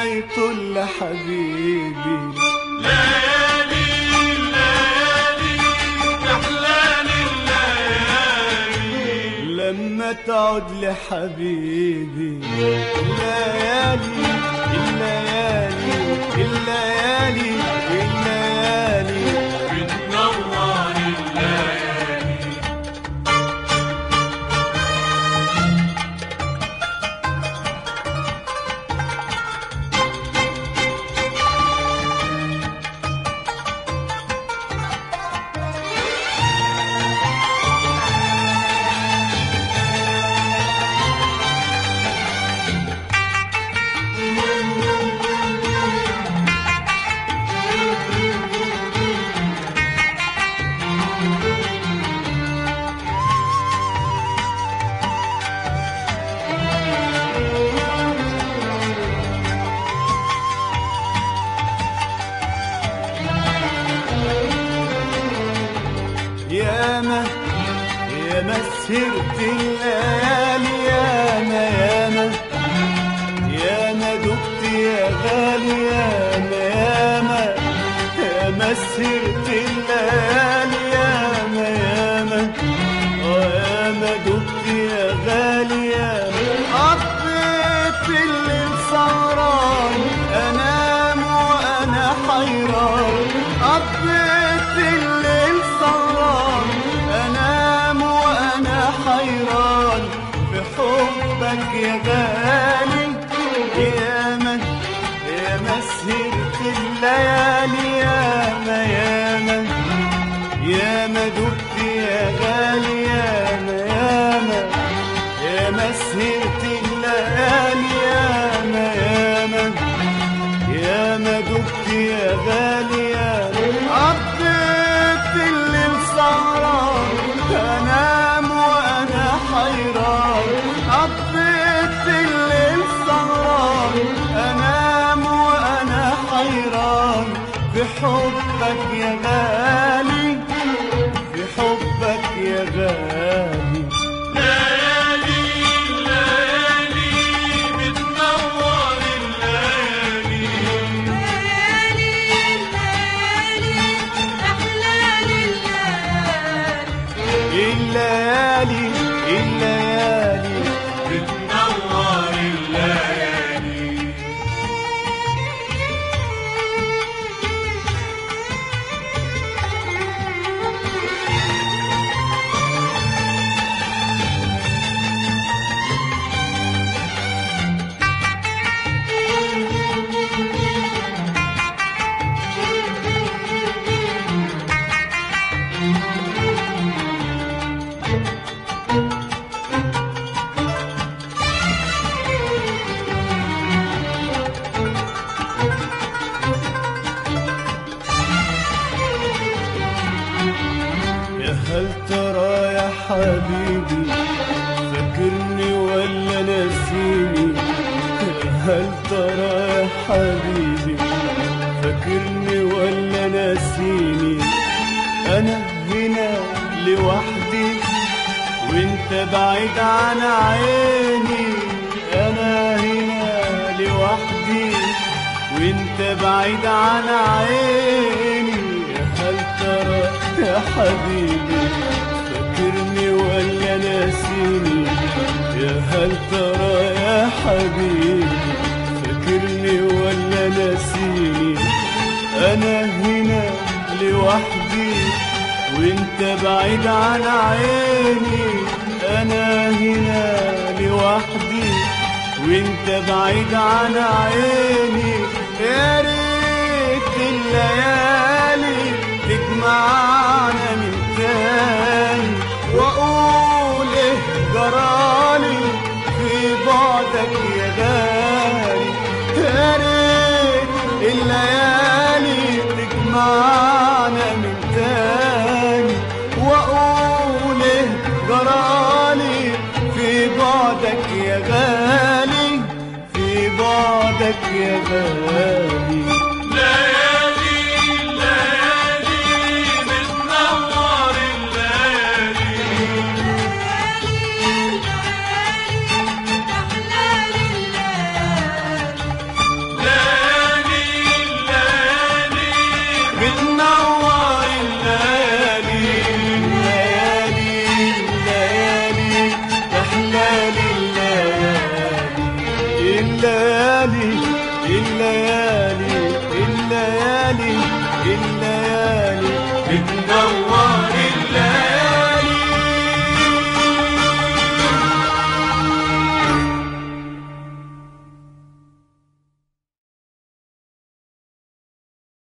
ما يطل حبيبي ليالي ليالي تحلال الليالي لما تعود لحبيبي الليالي الليالي الليالي الليالي بتنور الليالي ياما ياما سهرت الليالي ياما ياما ياما دقت يا غالي ياما ياما ياما سهرت الليالي ياما ياما آه ياما دقت يا غالي ياما قضيت الليل سهران انام وانا حيران قضيت الليل سهران انام وانا حيران في حبك يا غالي ياما ياما سهرت الليالي ياما ياما ياما دبت يا غالي ياما ياما ياما سهرت الليالي ياما ياما ياما دبت يا غالي ياما قضيت الليل سهران انام وانا حيران قضيت الليل سهران انام وانا حيران في حبك يا غالي في حبك يا غالي ليالي ليالي بتنور الليالي ليالي ليالي أحلال الليالي الليالي الليالي بتنور الليالي يا هل ترى يا حبيبي فاكرني ولا ناسيني يا هل ترى يا حبيبي فاكرني ولا ناسيني انا هنا لوحدي وانت بعيد عن عيني انا هنا لوحدي وانت بعيد عن عيني يا هل ترى يا حبيبي فاكرني ولا ناسيني يا هل ترى يا حبيبي فاكرني ولا ناسيني انا هنا لوحدي وانت بعيد عن عيني انا هنا لوحدي وانت بعيد عن عيني يا ريت الليالي تجمعنا من تاني واقول ايه جرالي في بعدك يا غالي يا ريت الليالي تجمعنا من تاني واقول ايه جرالي في بعدك يا غالي في بعدك يا غالي ليالي ليالي بتنور الليالي أحلال الليالي بتنور